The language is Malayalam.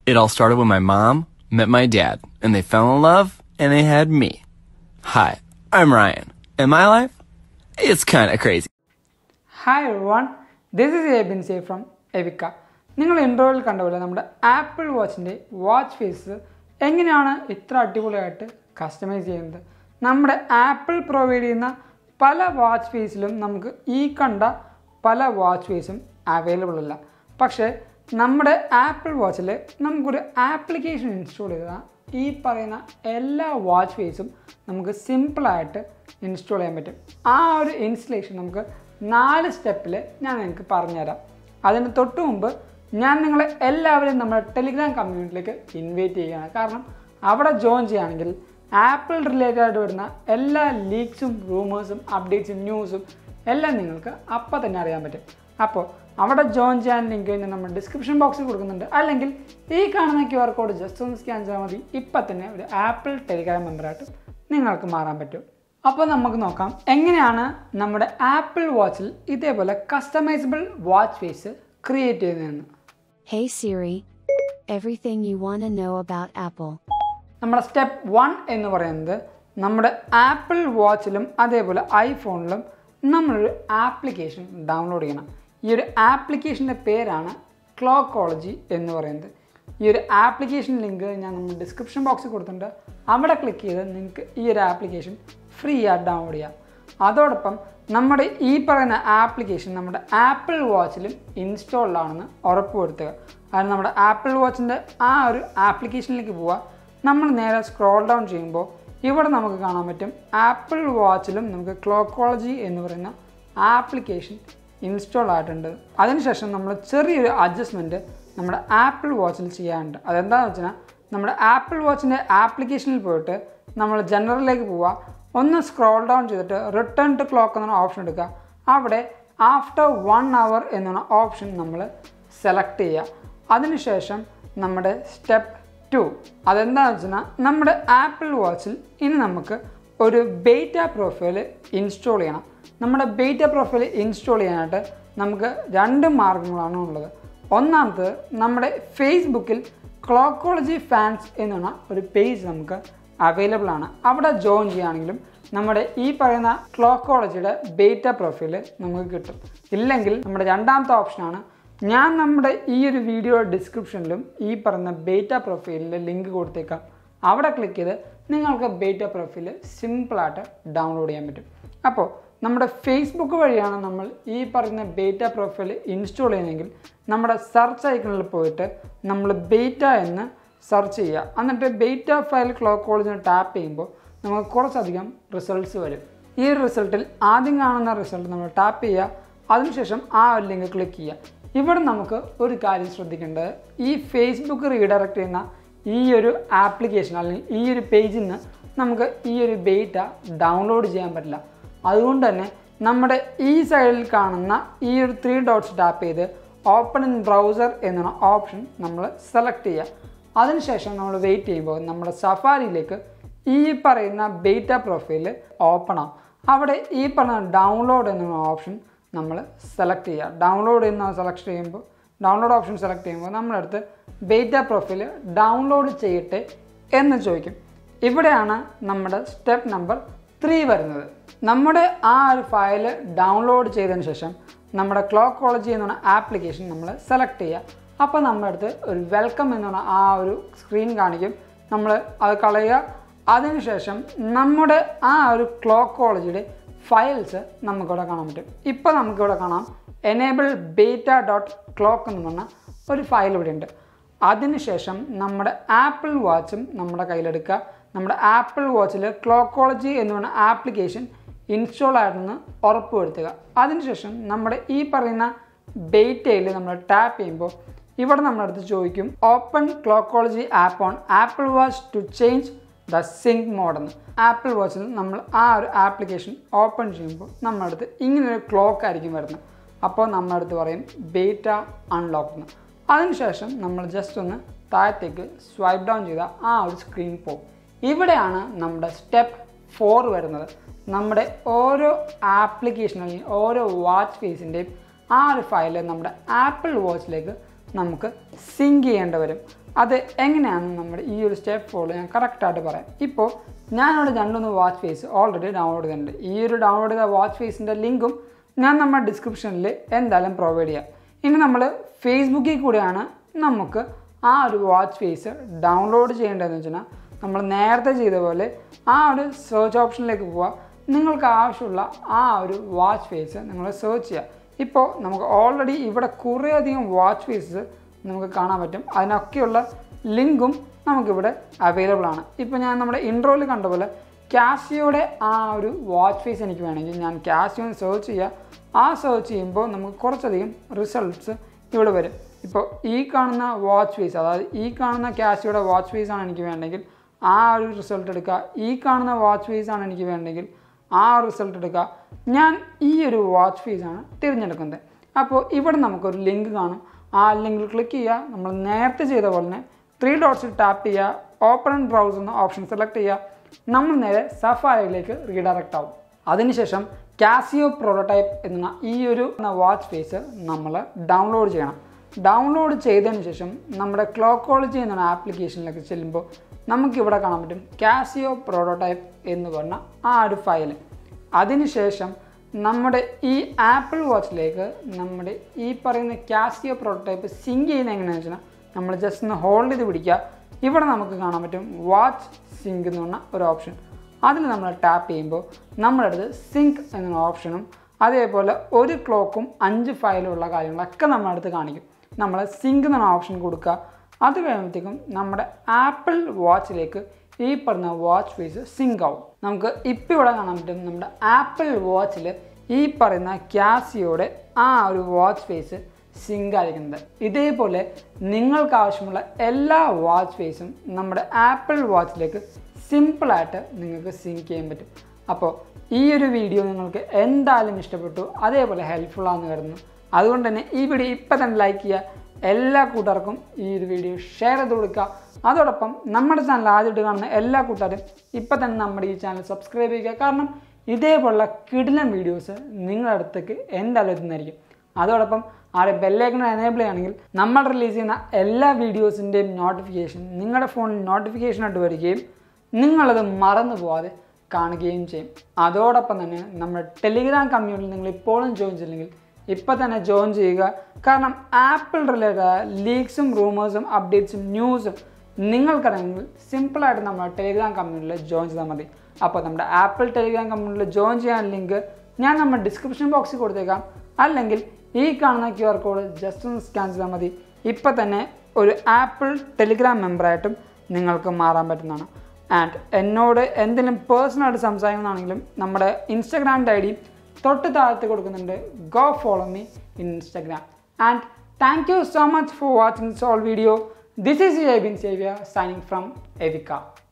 It all started when my mom met my dad, and they fell in love, and they had me. Hi, I'm Ryan, and my life, it's kind of crazy. Hi one this is Abin സേ ഫ്രം എവിക്ക നിങ്ങൾ ഇൻട്രോയിൽ കണ്ട പോലെ നമ്മുടെ ആപ്പിൾ വാച്ചിൻ്റെ വാച്ച് ഫേസ് എങ്ങനെയാണ് ഇത്ര അടിപൊളിയായിട്ട് കസ്റ്റമൈസ് ചെയ്യുന്നത് നമ്മുടെ ആപ്പിൾ പ്രൊവൈഡ് ചെയ്യുന്ന പല വാച്ച് ഫേസിലും നമുക്ക് ഈ കണ്ട പല വാച്ച് ഫേസും അവൈലബിൾ അല്ല പക്ഷേ നമ്മുടെ ആപ്പിൾ വാച്ചിൽ നമുക്കൊരു ആപ്ലിക്കേഷൻ ഇൻസ്റ്റാൾ ചെയ്താൽ ഈ പറയുന്ന എല്ലാ വാച്ച് ഫേസും നമുക്ക് സിമ്പിളായിട്ട് ഇൻസ്റ്റാൾ ചെയ്യാൻ പറ്റും ആ ഒരു ഇൻസ്റ്റലേഷൻ നമുക്ക് നാല് സ്റ്റെപ്പിൽ ഞാൻ നിങ്ങൾക്ക് പറഞ്ഞുതരാം അതിന് തൊട്ട് മുമ്പ് ഞാൻ നിങ്ങളെ എല്ലാവരെയും നമ്മുടെ ടെലിഗ്രാം കമ്മ്യൂണിറ്റിയിലേക്ക് ഇൻവൈറ്റ് ചെയ്യുകയാണ് കാരണം അവിടെ ജോയിൻ ചെയ്യുകയാണെങ്കിൽ ആപ്പിൾ റിലേറ്റഡ് ആയിട്ട് വരുന്ന എല്ലാ ലീക്സും റൂമേഴ്സും അപ്ഡേറ്റ്സും ന്യൂസും എല്ലാം നിങ്ങൾക്ക് അപ്പം തന്നെ അറിയാൻ പറ്റും അപ്പോൾ അവിടെ ജോയിൻ ചെയ്യാൻ ലിങ്ക് ഞാൻ നമ്മൾ ഡിസ്ക്രിപ്ഷൻ ബോക്സിൽ കൊടുക്കുന്നുണ്ട് അല്ലെങ്കിൽ ഈ കാണുന്ന ക്യു ആർ കോഡ് ജസ്റ്റ് ഒന്ന് സ്കാൻ ചെയ്താൽ മതി ഇപ്പം തന്നെ ഒരു ആപ്പിൾ ടെലിഗ്രാം മെമ്പറായിട്ട് നിങ്ങൾക്ക് മാറാൻ പറ്റും അപ്പോൾ നമുക്ക് നോക്കാം എങ്ങനെയാണ് നമ്മുടെ ആപ്പിൾ വാച്ചിൽ ഇതേപോലെ കസ്റ്റമൈസബിൾ വാച്ച് ഫേസ് ക്രിയേറ്റ് ചെയ്യുന്നതെന്ന് Hey Siri. Everything you want to know about Apple. നമ്മുടെ സ്റ്റെപ്പ് വൺ എന്ന് പറയുന്നത് നമ്മുടെ ആപ്പിൾ വാച്ചിലും അതേപോലെ ഐഫോണിലും നമ്മളൊരു ആപ്ലിക്കേഷൻ ഡൗൺലോഡ് ചെയ്യണം ഈ ഒരു ആപ്ലിക്കേഷൻ്റെ പേരാണ് ക്ലോക്കോളജി എന്ന് പറയുന്നത് ഈ ഒരു ആപ്ലിക്കേഷൻ ലിങ്ക് ഞാൻ നമ്മൾ ഡിസ്ക്രിപ്ഷൻ ബോക്സിൽ കൊടുത്തിട്ടുണ്ട് അവിടെ ക്ലിക്ക് ചെയ്ത് നിങ്ങൾക്ക് ഈ ഒരു ആപ്ലിക്കേഷൻ ഫ്രീ ആയിട്ട് ഡൗൺലോഡ് ചെയ്യാം അതോടൊപ്പം നമ്മുടെ ഈ പറയുന്ന ആപ്ലിക്കേഷൻ നമ്മുടെ ആപ്പിൾ വാച്ചിലും ഇൻസ്റ്റാൾഡ് ആണെന്ന് ഉറപ്പുവരുത്തുക അത് നമ്മുടെ ആപ്പിൾ വാച്ചിൻ്റെ ആ ഒരു ആപ്ലിക്കേഷനിലേക്ക് പോവുക നമ്മൾ നേരെ സ്ക്രോൾ ഡൗൺ ചെയ്യുമ്പോൾ ഇവിടെ നമുക്ക് കാണാൻ പറ്റും ആപ്പിൾ വാച്ചിലും നമുക്ക് ക്ലോക്കോളജി എന്ന് പറയുന്ന ആപ്ലിക്കേഷൻ ഇൻസ്റ്റാൾ ആയിട്ടുണ്ട് അതിനുശേഷം നമ്മൾ ചെറിയൊരു അഡ്ജസ്റ്റ്മെൻറ്റ് നമ്മുടെ ആപ്പിൾ വാച്ചിൽ ചെയ്യാനുണ്ട് അതെന്താണെന്ന് വെച്ചാൽ നമ്മുടെ ആപ്പിൾ വാച്ചിൻ്റെ ആപ്ലിക്കേഷനിൽ പോയിട്ട് നമ്മൾ ജനറലിലേക്ക് പോവുക ഒന്ന് സ്ക്രോൾ ഡൗൺ ചെയ്തിട്ട് റിട്ടേൺ ടു ക്ലോക്ക് എന്ന ഓപ്ഷൻ എടുക്കുക അവിടെ ആഫ്റ്റർ വൺ അവർ എന്നുള്ള ഓപ്ഷൻ നമ്മൾ സെലക്ട് ചെയ്യുക അതിനുശേഷം നമ്മുടെ സ്റ്റെപ്പ് ടു അതെന്താണെന്ന് വെച്ചാൽ നമ്മുടെ ആപ്പിൾ വാച്ചിൽ ഇനി നമുക്ക് ഒരു ബേറ്റ പ്രൊഫൈൽ ഇൻസ്റ്റാൾ ചെയ്യണം നമ്മുടെ ബേറ്റ പ്രൊഫൈൽ ഇൻസ്റ്റാൾ ചെയ്യാനായിട്ട് നമുക്ക് രണ്ട് മാർഗങ്ങളാണ് ഉള്ളത് ഒന്നാമത് നമ്മുടെ ഫേസ്ബുക്കിൽ ക്ലോക്കോളജി ഫാൻസ് എന്നുള്ള ഒരു പേജ് നമുക്ക് അവൈലബിൾ ആണ് അവിടെ ജോയിൻ ചെയ്യുകയാണെങ്കിലും നമ്മുടെ ഈ പറയുന്ന ക്ലോക്കോളജിയുടെ ബേറ്റ പ്രൊഫൈൽ നമുക്ക് കിട്ടും ഇല്ലെങ്കിൽ നമ്മുടെ രണ്ടാമത്തെ ഓപ്ഷനാണ് ഞാൻ നമ്മുടെ ഈ ഒരു വീഡിയോ ഡിസ്ക്രിപ്ഷനിലും ഈ പറയുന്ന ബേറ്റ പ്രൊഫൈലിൽ ലിങ്ക് കൊടുത്തേക്കാം അവിടെ ക്ലിക്ക് ചെയ്ത് നിങ്ങൾക്ക് ബേറ്റ പ്രൊഫൈൽ സിമ്പിളായിട്ട് ഡൗൺലോഡ് ചെയ്യാൻ പറ്റും അപ്പോൾ നമ്മുടെ ഫേസ്ബുക്ക് വഴിയാണ് നമ്മൾ ഈ പറയുന്ന ബേറ്റ പ്രൊഫൈൽ ഇൻസ്റ്റാൾ ചെയ്യുന്നതെങ്കിൽ നമ്മുടെ സെർച്ച് ഐക്കണിൽ പോയിട്ട് നമ്മൾ ബേറ്റ എന്ന് സെർച്ച് ചെയ്യുക എന്നിട്ട് ബേറ്റ ഫയൽ ക്ലോക്കോളജിന് ടാപ്പ് ചെയ്യുമ്പോൾ നമുക്ക് കുറച്ചധികം റിസൾട്ട്സ് വരും ഈ റിസൾട്ടിൽ ആദ്യം കാണുന്ന റിസൾട്ട് നമ്മൾ ടാപ്പ് ചെയ്യുക അതിനുശേഷം ആ ഒരു ലിങ്ക് ക്ലിക്ക് ചെയ്യുക ഇവിടെ നമുക്ക് ഒരു കാര്യം ശ്രദ്ധിക്കേണ്ടത് ഈ ഫേസ്ബുക്ക് റീഡയറക്റ്റ് ചെയ്യുന്ന ഈ ഒരു ആപ്ലിക്കേഷൻ അല്ലെങ്കിൽ ഈ ഒരു പേജിൽ നിന്ന് നമുക്ക് ഈ ഒരു ബേറ്റ ഡൗൺലോഡ് ചെയ്യാൻ പറ്റില്ല അതുകൊണ്ട് തന്നെ നമ്മുടെ ഈ സൈഡിൽ കാണുന്ന ഈ ഒരു ത്രീ ഡോട്ട്സ് ടാപ്പ് ചെയ്ത് ഓപ്പൺ ഇൻ ബ്രൗസർ എന്നുള്ള ഓപ്ഷൻ നമ്മൾ സെലക്ട് ചെയ്യുക അതിനുശേഷം നമ്മൾ വെയിറ്റ് ചെയ്യുമ്പോൾ നമ്മുടെ സഫാരിയിലേക്ക് ഈ പറയുന്ന ബേറ്റ പ്രൊഫൈൽ ഓപ്പൺ ആവും അവിടെ ഈ പറഞ്ഞ ഡൗൺലോഡ് എന്നുള്ള ഓപ്ഷൻ നമ്മൾ സെലക്ട് ചെയ്യുക ഡൗൺലോഡ് എന്ന് സെലക്ട് ചെയ്യുമ്പോൾ ഡൗൺലോഡ് ഓപ്ഷൻ സെലക്ട് ചെയ്യുമ്പോൾ നമ്മളടുത്ത് ബേറ്റ പ്രൊഫൈൽ ഡൗൺലോഡ് ചെയ്യട്ടെ എന്ന് ചോദിക്കും ഇവിടെയാണ് നമ്മുടെ സ്റ്റെപ്പ് നമ്പർ ത്രീ വരുന്നത് നമ്മുടെ ആ ഒരു ഫയൽ ഡൗൺലോഡ് ചെയ്തതിന് ശേഷം നമ്മുടെ ക്ലോക്കോളജി എന്നുള്ള ആപ്ലിക്കേഷൻ നമ്മൾ സെലക്ട് ചെയ്യുക അപ്പോൾ നമ്മുടെ അടുത്ത് ഒരു വെൽക്കം എന്നുള്ള ആ ഒരു സ്ക്രീൻ കാണിക്കും നമ്മൾ അത് കളയുക അതിനുശേഷം നമ്മുടെ ആ ഒരു ക്ലോക്കോളജിയുടെ ഫയൽസ് നമുക്കിവിടെ കാണാൻ പറ്റും ഇപ്പോൾ നമുക്കിവിടെ കാണാം എനേബിൾ ബേറ്റ ഡോട്ട് ക്ലോക്ക് എന്ന് പറഞ്ഞ ഒരു ഫയൽ ഇവിടെ ഉണ്ട് അതിനുശേഷം നമ്മുടെ ആപ്പിൾ വാച്ചും നമ്മുടെ കയ്യിലെടുക്കുക നമ്മുടെ ആപ്പിൾ വാച്ചിൽ ക്ലോക്കോളജി എന്ന് പറഞ്ഞ ആപ്ലിക്കേഷൻ ഇൻസ്റ്റാൾ ആയിട്ടെന്ന് ഉറപ്പുവരുത്തുക അതിനുശേഷം നമ്മുടെ ഈ പറയുന്ന ബേറ്റയിൽ നമ്മൾ ടാപ്പ് ചെയ്യുമ്പോൾ ഇവിടെ നമ്മുടെ അടുത്ത് ചോദിക്കും open Clockology app on Apple watch to change the sync മോഡെന്ന് ആപ്പിൾ വാച്ചിൽ നമ്മൾ ആ ഒരു ആപ്ലിക്കേഷൻ ഓപ്പൺ ചെയ്യുമ്പോൾ നമ്മുടെ അടുത്ത് ഇങ്ങനൊരു ക്ലോക്ക് ആയിരിക്കും വരുന്നത് അപ്പോൾ നമ്മുടെ അടുത്ത് പറയും ബേറ്റ അൺലോക്ക് എന്ന് അതിനുശേഷം നമ്മൾ ജസ്റ്റ് ഒന്ന് താഴത്തേക്ക് സ്വൈപ്പ് ഡൗൺ ചെയ്താൽ ആ ഒരു സ്ക്രീൻ പോകും ഇവിടെയാണ് നമ്മുടെ സ്റ്റെപ്പ് ഫോർ വരുന്നത് നമ്മുടെ ഓരോ ആപ്ലിക്കേഷൻ അല്ലെങ്കിൽ ഓരോ വാച്ച് ഫേസിൻ്റെയും ആ ഒരു ഫയൽ നമ്മുടെ ആപ്പിൾ വാച്ചിലേക്ക് നമുക്ക് സിങ്ക് ചെയ്യേണ്ടി വരും അത് എങ്ങനെയാണെന്ന് നമ്മുടെ ഈ ഒരു സ്റ്റെപ്പ് ഫോളോ ഞാൻ കറക്റ്റായിട്ട് പറയാം ഇപ്പോൾ ഞാനിവിടെ രണ്ടൊന്ന് വാച്ച് ഫേസ് ഓൾറെഡി ഡൗൺലോഡ് ചെയ്തിട്ടുണ്ട് ഈ ഒരു ഡൗൺലോഡ് ചെയ്ത വാച്ച് ഫേസിൻ്റെ ലിങ്കും ഞാൻ നമ്മുടെ ഡിസ്ക്രിപ്ഷനിൽ എന്തായാലും പ്രൊവൈഡ് ചെയ്യാം ഇനി നമ്മൾ ഫേസ്ബുക്കിൽ കൂടെയാണ് നമുക്ക് ആ ഒരു വാച്ച് ഫേസ് ഡൗൺലോഡ് ചെയ്യേണ്ടതെന്ന് വെച്ചാൽ നമ്മൾ നേരത്തെ ചെയ്ത പോലെ ആ ഒരു സെർച്ച് ഓപ്ഷനിലേക്ക് പോവുക നിങ്ങൾക്ക് ആവശ്യമുള്ള ആ ഒരു വാച്ച് ഫേസ് നിങ്ങൾ സെർച്ച് ചെയ്യുക ഇപ്പോൾ നമുക്ക് ഓൾറെഡി ഇവിടെ കുറേയധികം വാച്ച് ഫേസസ് നമുക്ക് കാണാൻ പറ്റും അതിനൊക്കെയുള്ള ലിങ്കും നമുക്കിവിടെ അവൈലബിൾ ആണ് ഇപ്പോൾ ഞാൻ നമ്മുടെ ഇൻട്രോയിൽ കണ്ട പോലെ കാസിയോയുടെ ആ ഒരു വാച്ച് ഫേസ് എനിക്ക് വേണമെങ്കിൽ ഞാൻ കാസിയോ സെർച്ച് ചെയ്യുക ആ സെർച്ച് ചെയ്യുമ്പോൾ നമുക്ക് കുറച്ചധികം റിസൾട്ട്സ് ഇവിടെ വരും ഇപ്പോൾ ഈ കാണുന്ന വാച്ച് ഫേസ് അതായത് ഈ കാണുന്ന കാസിയോയുടെ വാച്ച് ഫേസ് ആണ് എനിക്ക് വേണ്ടെങ്കിൽ ആ ഒരു റിസൾട്ട് എടുക്കുക ഈ കാണുന്ന വാച്ച് ഫേസ് ആണ് എനിക്ക് വേണ്ടെങ്കിൽ ആ റിസൾട്ട് എടുക്കുക ഞാൻ ഈ ഒരു വാച്ച് ഫേസ് ആണ് തിരഞ്ഞെടുക്കുന്നത് അപ്പോൾ ഇവിടെ നമുക്കൊരു ലിങ്ക് കാണും ആ ലിങ്കിൽ ക്ലിക്ക് ചെയ്യുക നമ്മൾ നേരത്തെ ചെയ്ത പോലെ തന്നെ ത്രീ ഡോട്ട്സിൽ ടാപ്പ് ചെയ്യുക ഓപ്പൺ ആൻഡ് ബ്രൗസ് എന്ന ഓപ്ഷൻ സെലക്ട് ചെയ്യുക നമ്മൾ നേരെ സഫാരിയിലേക്ക് റീഡയറക്റ്റ് ആവും അതിനുശേഷം കാസിയോ പ്രോട്ടോടൈപ്പ് എന്ന ഈ ഒരു വാച്ച് ഫേസ് നമ്മൾ ഡൗൺലോഡ് ചെയ്യണം ഡൗൺലോഡ് ചെയ്തതിന് ശേഷം നമ്മുടെ ക്ലോക്കോളജി എന്ന ആപ്ലിക്കേഷനിലേക്ക് ചെല്ലുമ്പോൾ നമുക്കിവിടെ കാണാൻ പറ്റും കാസിയോ പ്രോട്ടോടൈപ്പ് എന്ന് പറഞ്ഞ ആ ഒരു ഫയൽ അതിനുശേഷം നമ്മുടെ ഈ ആപ്പിൾ വാച്ചിലേക്ക് നമ്മുടെ ഈ പറയുന്ന കാസിയോ പ്രോട്ടോടൈപ്പ് സിങ്ക് ചെയ്യുന്ന എങ്ങനെയാണെന്ന് വെച്ചാൽ നമ്മൾ ജസ്റ്റ് ഒന്ന് ഹോൾഡ് ചെയ്ത് പിടിക്കുക ഇവിടെ നമുക്ക് കാണാൻ പറ്റും വാച്ച് സിങ്ക് എന്ന് പറഞ്ഞ ഒരു ഓപ്ഷൻ അതിൽ നമ്മൾ ടാപ്പ് ചെയ്യുമ്പോൾ നമ്മുടെ അടുത്ത് സിങ്ക് എന്ന ഓപ്ഷനും അതേപോലെ ഒരു ക്ലോക്കും അഞ്ച് ഫയലുള്ള കാര്യങ്ങളൊക്കെ നമ്മുടെ അടുത്ത് കാണിക്കും നമ്മൾ സിങ്ക് എന്ന ഓപ്ഷൻ കൊടുക്കുക അത് കഴിയുമ്പോഴത്തേക്കും നമ്മുടെ ആപ്പിൾ വാച്ചിലേക്ക് ഈ പറഞ്ഞ വാച്ച് ഫേസ് സിങ്ക് ആവും നമുക്ക് ഇപ്പോൾ ഇവിടെ കാണാൻ പറ്റും നമ്മുടെ ആപ്പിൾ വാച്ചിൽ ഈ പറയുന്ന ക്യാസിയോടെ ആ ഒരു വാച്ച് ഫേസ് സിങ്ക് ആയിരിക്കുന്നത് ഇതേപോലെ നിങ്ങൾക്ക് ആവശ്യമുള്ള എല്ലാ വാച്ച് ഫേസും നമ്മുടെ ആപ്പിൾ വാച്ചിലേക്ക് സിമ്പിളായിട്ട് നിങ്ങൾക്ക് സിങ്ക് ചെയ്യാൻ പറ്റും അപ്പോൾ ഈ ഒരു വീഡിയോ നിങ്ങൾക്ക് എന്തായാലും ഇഷ്ടപ്പെട്ടു അതേപോലെ ഹെൽപ്ഫുൾ ആണെന്ന് കരുതുന്നു അതുകൊണ്ട് തന്നെ ഈ വീഡിയോ ഇപ്പം തന്നെ ലൈക്ക് ചെയ്യുക എല്ലാ കൂട്ടുകാർക്കും ഈ ഒരു വീഡിയോ ഷെയർ ചെയ്ത് കൊടുക്കുക അതോടൊപ്പം നമ്മുടെ ചാനൽ ആദ്യമായിട്ട് കാണുന്ന എല്ലാ കൂട്ടുകാരും ഇപ്പം തന്നെ നമ്മുടെ ഈ ചാനൽ സബ്സ്ക്രൈബ് ചെയ്യുക കാരണം ഇതേപോലുള്ള കിടിലൻ വീഡിയോസ് നിങ്ങളുടെ അടുത്തേക്ക് എന്തായാലും എത്തുന്നതായിരിക്കും അതോടൊപ്പം ആ ബെല്ലൈക്കൺ എനേബിൾ ചെയ്യുകയാണെങ്കിൽ നമ്മൾ റിലീസ് ചെയ്യുന്ന എല്ലാ വീഡിയോസിൻ്റെയും നോട്ടിഫിക്കേഷൻ നിങ്ങളുടെ ഫോണിൽ നോട്ടിഫിക്കേഷൻ ആയിട്ട് വരികയും നിങ്ങളത് മറന്നു പോവാതെ കാണുകയും ചെയ്യും അതോടൊപ്പം തന്നെ നമ്മുടെ ടെലിഗ്രാം കമ്മ്യൂണിറ്റിയിൽ നിങ്ങൾ ഇപ്പോഴും ജോയിൻ ചെയ്തില്ലെങ്കിൽ ഇപ്പം തന്നെ ജോയിൻ ചെയ്യുക കാരണം ആപ്പിൾ റിലേറ്റഡ് ലീക്സും റൂമേഴ്സും അപ്ഡേറ്റ്സും ന്യൂസും നിങ്ങൾക്കറിയാമെങ്കിൽ സിമ്പിളായിട്ട് നമ്മുടെ ടെലിഗ്രാം കമ്മ്യൂണിറ്റിയിൽ ജോയിൻ ചെയ്താൽ മതി അപ്പോൾ നമ്മുടെ ആപ്പിൾ ടെലിഗ്രാം കമ്മ്യൂണിറ്റിയിൽ ജോയിൻ ചെയ്യാൻ ലിങ്ക് ഞാൻ നമ്മുടെ ഡിസ്ക്രിപ്ഷൻ ബോക്സിൽ കൊടുത്തേക്കാം അല്ലെങ്കിൽ ഈ കാണുന്ന ക്യു ആർ കോഡ് ജസ്റ്റ് ഒന്ന് സ്കാൻ ചെയ്താൽ മതി ഇപ്പം തന്നെ ഒരു ആപ്പിൾ ടെലിഗ്രാം മെമ്പറായിട്ടും നിങ്ങൾക്ക് മാറാൻ പറ്റുന്നതാണ് ആൻഡ് എന്നോട് എന്തെങ്കിലും പേഴ്സണലായിട്ട് സംസാരിക്കുന്നതാണെങ്കിലും നമ്മുടെ ഇൻസ്റ്റാഗ്രാമിൻ്റെ ഐ ഡി തൊട്ട് താഴത്ത് കൊടുക്കുന്നുണ്ട് go follow me in Instagram and thank you so much for watching this all video this is Abin സേവിയ സൈനിങ് ഫ്രം എവിക്ക